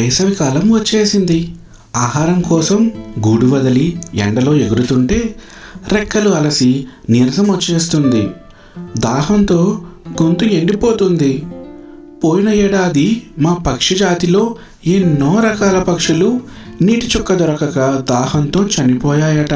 వేసవికాలం వచ్చేసింది ఆహారం కోసం గూడు వదిలి ఎండలో ఎగురుతుంటే రెక్కలు అలసి నీరసం వచ్చేస్తుంది దాహంతో గొంతు ఎండిపోతుంది పోయిన ఏడాది మా పక్షి జాతిలో ఎన్నో రకాల పక్షులు నీటి చుక్క దొరకక దాహంతో చనిపోయాయట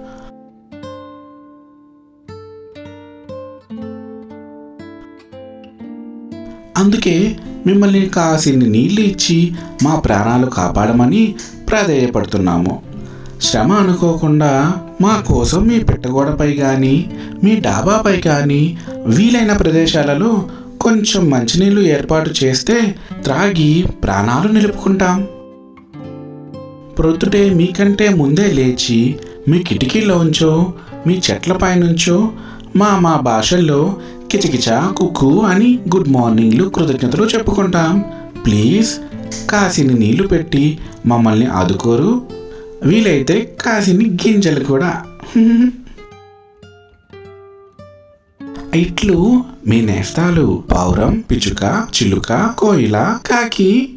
అందుకే మిమ్మల్ని కాసిన్ని నీళ్లు ఇచ్చి మా ప్రాణాలు కాపాడమని ప్రాధేయపడుతున్నాము శ్రమ అనుకోకుండా మా కోసం మీ పెట్టగోడపై కానీ మీ డాబాపై కానీ వీలైన ప్రదేశాలలో కొంచెం మంచినీళ్ళు ఏర్పాటు చేస్తే త్రాగి ప్రాణాలు నిలుపుకుంటాం ప్రొద్దుటే మీకంటే ముందే లేచి మీ కిటికీలోంచో మీ చెట్లపై నుంచో మా మా భాషల్లో కిచకిచ కుక్కు అని గుడ్ మార్నింగ్లు కృతజ్ఞతలు చెప్పుకుంటాం ప్లీజ్ కాసిని నీళ్లు పెట్టి మమ్మల్ని ఆదుకోరు వీలైతే కాసిని గింజలు కూడా ఇట్లు మీ నేస్తాలు పావురం పిచుక చిలుక కోయిల కాకి